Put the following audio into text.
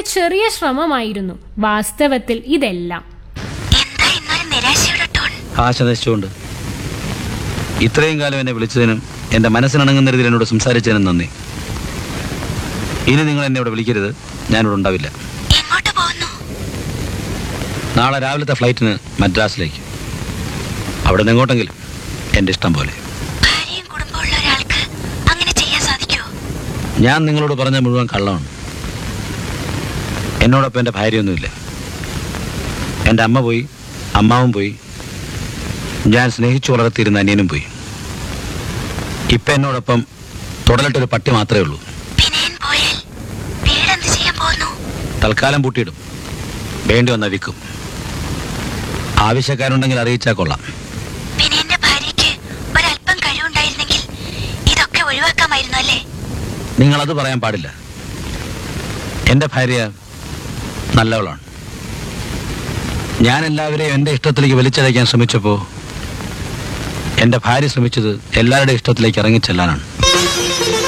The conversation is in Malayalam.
ചെറിയ ശ്രമമായിരുന്നു വാസ്തവത്തിൽ ഇതെല്ലാം എന്താ ഇന്നൊരു നിരാശയുടെ ടോൺ ആശ നശിച്ചുകൊണ്ട് ഇത്രയും കാലം എന്നെ വിളിച്ചതിനും എൻ്റെ മനസ്സിനിണങ്ങുന്ന രീതിയിൽ എന്നോട് സംസാരിച്ചതിനും നന്ദി ഇനി നിങ്ങൾ എന്നെ ഇവിടെ വിളിക്കരുത് ഞാനിവിടെ ഉണ്ടാവില്ല എങ്ങോട്ട് പോകുന്നു നാളെ രാവിലത്തെ ഫ്ലൈറ്റിന് മദ്രാസിലേക്ക് അവിടെ നിന്ന് എങ്ങോട്ടെങ്കിലും എൻ്റെ ഇഷ്ടം പോലെ ഭാര്യയും കുടുംബമുള്ള ഒരാൾക്ക് അങ്ങനെ ചെയ്യാൻ സാധിക്കുമോ ഞാൻ നിങ്ങളോട് പറഞ്ഞ മുഴുവൻ കള്ളമാണ് എന്നോടൊപ്പം എൻ്റെ ഭാര്യയൊന്നുമില്ല എൻ്റെ അമ്മ പോയി അമ്മാവും പോയി ഞാൻ സ്നേഹിച്ചു വളർത്തിയിരുന്ന അനിയനും പോയി ഇപ്പം എന്നോടൊപ്പം തുടലിട്ടൊരു പട്ടി മാത്രമേ ഉള്ളൂ വിനയൻ പോയാൽ വീടെന്ത് ചെയ്യാൻ പോകുന്നു തൽക്കാലം പൂട്ടിയിടും വേണ്ടി വന്ന വിൽക്കും ആവശ്യക്കാരുണ്ടെങ്കിൽ അറിയിച്ചാൽ കൊള്ളാം വിനയന്റെ ഭാര്യയ്ക്ക് ഒരല്പം കഴിവുണ്ടായിരുന്നെങ്കിൽ ഇതൊക്കെ ഒഴിവാക്കാമായിരുന്നു അല്ലേ നിങ്ങളത് പറയാൻ പാടില്ല എൻ്റെ ഭാര്യ നല്ലവളാണ് ഞാൻ എല്ലാവരെയും എൻ്റെ ഇഷ്ടത്തിലേക്ക് വലിച്ചഴയ്ക്കാൻ ശ്രമിച്ചപ്പോൾ എൻ്റെ ഭാര്യ ശ്രമിച്ചത് എല്ലാവരുടെയും ഇഷ്ടത്തിലേക്ക് ഇറങ്ങിച്ചെല്ലാനാണ്